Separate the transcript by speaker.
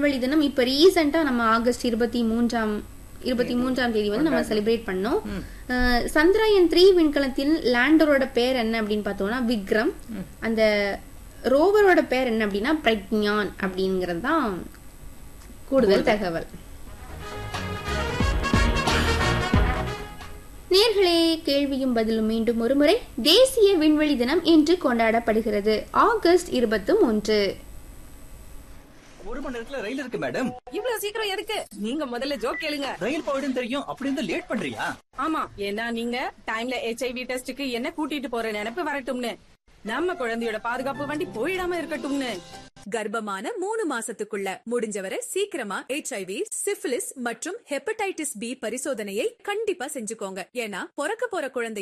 Speaker 1: விண்வெளி தினம் இப்ப ரீசெண்டா நம்ம ஆகஸ்ட் இருபத்தி மூன்றாம் இருபத்தி மூன்றாம் தேதி வந்து நம்ம செலிப்ரேட் பண்ணோம் அஹ், சந்திராயன் த்ரீ விண்கலத்தில் லேண்டரோட பேர் என்ன அப்படின்னு பார்த்தோம்னா விக்ரம் அந்த ரோவரோட பேர் என்ன அப்படின்னா பிரக்ஞான் அப்படிங்கிறது தான் கூடுதல் தகவல் நேர்களே கேள்வியும் பதிலும் மீண்டும் ஒருமுறை தேசிய விண்வெளி தினம் இன்று கொண்டாடப்படுகிறது ஆகஸ்ட் இருபத்தி மூன்று
Speaker 2: ஒரு மணி நேரத்துல ரயில் இருக்கு மேடம்
Speaker 3: இவ்வளவு சீக்கிரம் எதுக்கு நீங்க முதல்ல ஜோக் கேளுங்க
Speaker 2: ரயில் போயிடும் தெரியும் அப்படி இருந்தா லேட் பண்றியா
Speaker 3: ஆமா ஏன்னா நீங்க டைம்ல ஹெச்ஐவி டெஸ்டுக்கு என்ன கூட்டிட்டு போற நினைப்பு வரட்டும்னு நம்ம குழந்தையோட பாதுகாப்பு வண்டி போயிடாம இருக்கட்டும்னு
Speaker 4: கர்ப்பமான மூணு மாசத்துக்குள்ள முடிஞ்சவரை சீக்கிரமா ஹெச்ஐவி சிஃபிலிஸ் மற்றும் ஹெப்படைட்டிஸ் பி பரிசோதனையை கண்டிப்பா செஞ்சுக்கோங்க ஏன்னா பிறக்க போற குழந்தை